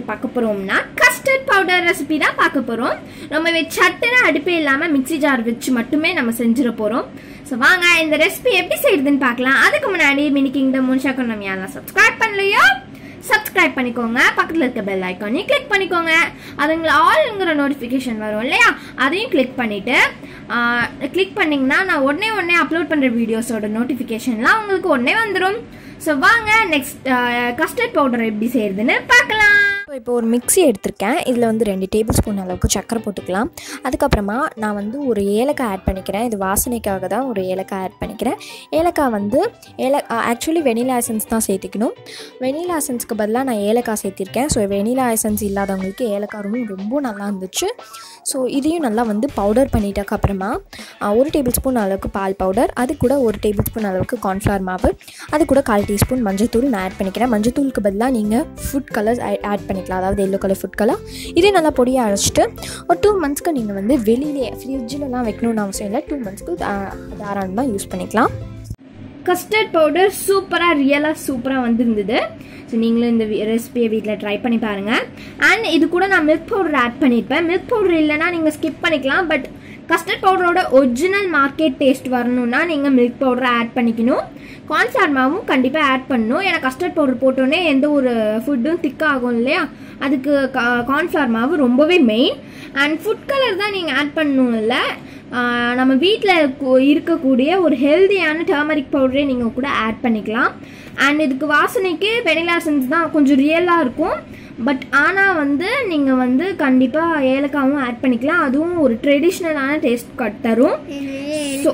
பார்க்க போகிறோம்னா custard powder recipe தான் பார்க்க போகிறோம் ரொம்பவே சட்டுன்னு அடுப்பே இல்லாமல் மிக்ஸி ஜார் வச்சு மட்டுமே நம்ம செஞ்சிட போகிறோம் ஸோ வாங்க இந்த ரெசிபி எப்படி செய்யுதுன்னு பார்க்கலாம் அதுக்கு முன்னாடி மினி கிங்டம் முன்ஷாக்கம் நம்ம யாரெல்லாம் சப்ஸ்கிரைப் பண்ணலையோ சப்ஸ்கிரைப் பண்ணிக்கோங்க பக்கத்தில் இருக்க பெல் ஐக்கானையும் கிளிக் பண்ணிக்கோங்க அதுங்களை ஆல்ங்கிற நோட்டிஃபிகேஷன் வரும் இல்லையா அதையும் கிளிக் பண்ணிவிட்டு கிளிக் பண்ணிங்கன்னா நான் உடனே உடனே அப்லோட் பண்ணுற வீடியோஸோட நோட்டிஃபிகேஷன்லாம் உங்களுக்கு உடனே வந்துடும் ஸோ வாங்க நெக்ஸ்ட் கஸ்டர்ட் பவுடர் எப்படி செய்யறதுன்னு பார்க்கலாம் ஸோ இப்போ ஒரு மிக்ஸி எடுத்திருக்கேன் இதில் வந்து ரெண்டு டேபிள் ஸ்பூன் அளவுக்கு சக்கரை போட்டுக்கலாம் அதுக்கப்புறமா நான் வந்து ஒரு ஏலக்காய் ஆட் பண்ணிக்கிறேன் இது வாசனைக்காக தான் ஒரு ஏலக்காய் ஆட் பண்ணிக்கிறேன் ஏலக்காய் வந்து ஏல ஆக்சுவலி வெனிலா எசன்ஸ் தான் சேர்த்துக்கணும் வெனிலா எசன்ஸ்க்கு பதிலாக நான் ஏலக்காய் சேர்த்திருக்கேன் ஸோ வெனிலா எசன்ஸ் இல்லாதவங்களுக்கு ஏலக்காய் ரொம்ப ரொம்ப நல்லா இருந்துச்சு ஸோ இதையும் நல்லா வந்து பவுடர் பண்ணிட்டக்கு அப்புறமா ஆ, ஒரு டேபிள் ஸ்பூன் அளவுக்கு பால் பவுடர் அது கூட ஒரு டேபிள் ஸ்பூன் அளவுக்கு கார்ன்ஃப்ளவர் மாவு அது கூட கால் டீஸ்பூன் மஞ்சத்தூள் நான் ஆட் பண்ணிக்கிறேன் மஞ்சத்தூளுக்கு பதிலாக நீங்கள் ஃபுட் கலர்ஸ் ஆட் பண்ணிக்கலாம் அதாவது எல்லோ கலர் ஃபுட் கலர் இதே நல்லா பொடியாக அரைச்சிட்டு ஒரு டூ மந்த்ஸ்க்கு நீங்கள் வந்து வெளியிலே ஃப்ரிட்ஜிலலாம் வைக்கணும்னு அவசியம் இல்லை டூ மந்த்ஸ்க்கு தாராளமாக யூஸ் பண்ணிக்கலாம் கஸ்டர்ட் பவுடர் சூப்பராக ரியலாக சூப்பராக வந்திருந்தது ஸோ நீங்களும் இந்த ரெசிபியை வீட்டில் ட்ரை பண்ணி பாருங்கள் அண்ட் இது கூட நான் மில்க் பவுடர் ஆட் பண்ணியிருப்பேன் மில்க் பவுடர் இல்லைன்னா நீங்கள் ஸ்கிப் பண்ணிக்கலாம் பட் கஸ்டர்ட் பவுடரோட ஒரிஜினல் மார்க்கெட் டேஸ்ட் வரணும்னா நீங்கள் மில்க் பவுடரை ஆட் பண்ணிக்கணும் கார்ன்ஃப்ளவர் மாவும் கண்டிப்பாக ஆட் பண்ணணும் ஏன்னா கஸ்டர்ட் பவுடர் போட்டோன்னே எந்த ஒரு ஃபுட்டும் திக்காகும் இல்லையா அதுக்கு கார்ன்ஃப்ளவர் மாவு ரொம்பவே மெயின் அண்ட் ஃபுட் கலர் தான் நீங்கள் ஆட் பண்ணணும் இல்லை ஆஹ் நம்ம வீட்டில் இருக்கக்கூடிய ஒரு ஹெல்தியான டர்மரிக் பவுடரே நீங்கள் கூட ஆட் பண்ணிக்கலாம் அண்ட் இதுக்கு வாசனைக்கு வெனிலா எசன்ஸ் தான் கொஞ்சம் ரியலாக இருக்கும் பட் ஆனால் வந்து நீங்கள் வந்து கண்டிப்பாக ஏலக்காவும் ஆட் பண்ணிக்கலாம் அதுவும் ஒரு ட்ரெடிஷ்னலான டேஸ்ட் கட் தரும் So-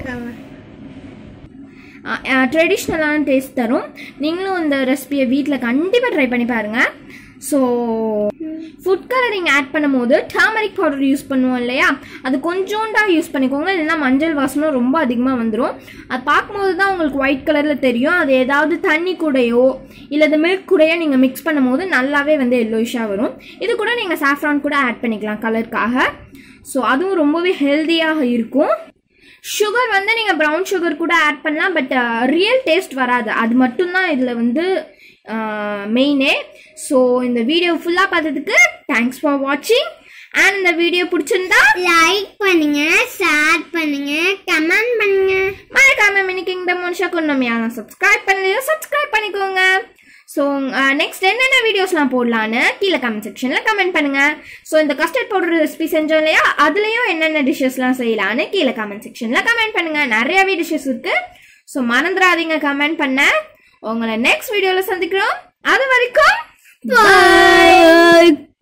ட்ரெடிஷ்னலான டேஸ்ட் தரும் நீங்களும் இந்த ரெசிபியை வீட்டில் கண்டிப்பாக ட்ரை பண்ணி பாருங்கள் ஸோ ஃபுட் கலரிங் ஆட் பண்ணும்போது டர்மரிக் பவுடர் யூஸ் பண்ணுவோம் இல்லையா அது கொஞ்சோண்டா யூஸ் பண்ணிக்கோங்க இல்லைன்னா மஞ்சள் வாசனம் ரொம்ப அதிகமாக வந்துடும் அது பார்க்கும்போது தான் உங்களுக்கு ஒயிட் கலரில் தெரியும் அது ஏதாவது தண்ணி கூடயோ இல்லை அது மில்க் கூடயோ நீங்கள் மிக்ஸ் பண்ணும்போது நல்லாவே வந்து எல்லோயிஷாக வரும் இது கூட நீங்கள் சாஃப்ரான் கூட ஆட் பண்ணிக்கலாம் கலருக்காக ஸோ அதுவும் ரொம்பவே ஹெல்த்தியாக இருக்கும் சுகர் வந்து நீங்கள் ப்ரௌன் சுகர் கூட ஆட் பண்ணலாம் பட் ரியல் டேஸ்ட் வராது அது மட்டும்தான் இதில் வந்து மெயினே ஸோ இந்த வீடியோ ஃபுல்லாக பார்த்ததுக்கு தேங்க்ஸ் ஃபார் வாட்சிங் அண்ட் இந்த வீடியோ பிடிச்சிருந்தா லைக் பண்ணுங்க ஷேர் பண்ணுங்க கமெண்ட் பண்ணுங்க மறக்காம மினி கிங்டம் மனுஷா கொண்டு யாரும் சப்ஸ்கிரைப் பண்ணலையோ சப்ஸ்கிரைப் பண்ணிக்கோங்க ஸோ நெக்ஸ்ட் என்னென்ன வீடியோஸ்லாம் போடலான்னு கீழே கமெண்ட் செக்ஷனில் கமெண்ட் பண்ணுங்க ஸோ இந்த கஸ்டர்ட் பவுடர் ரெசிபி செஞ்சோம் இல்லையா அதுலேயும் என்னென்ன டிஷ்ஷஸ்லாம் செய்யலான்னு கீழே கமெண்ட் செக்ஷனில் கமெண்ட் பண்ணுங்க நிறையவே டிஷ்ஷஸ் இருக்கு ஸோ மறந்துடாதீங்க கமெண்ட் பண்ண உங்களை நெக்ஸ்ட் வீடியோவில் சந்திக்கிறோம் அது வரைக்கும் பாய்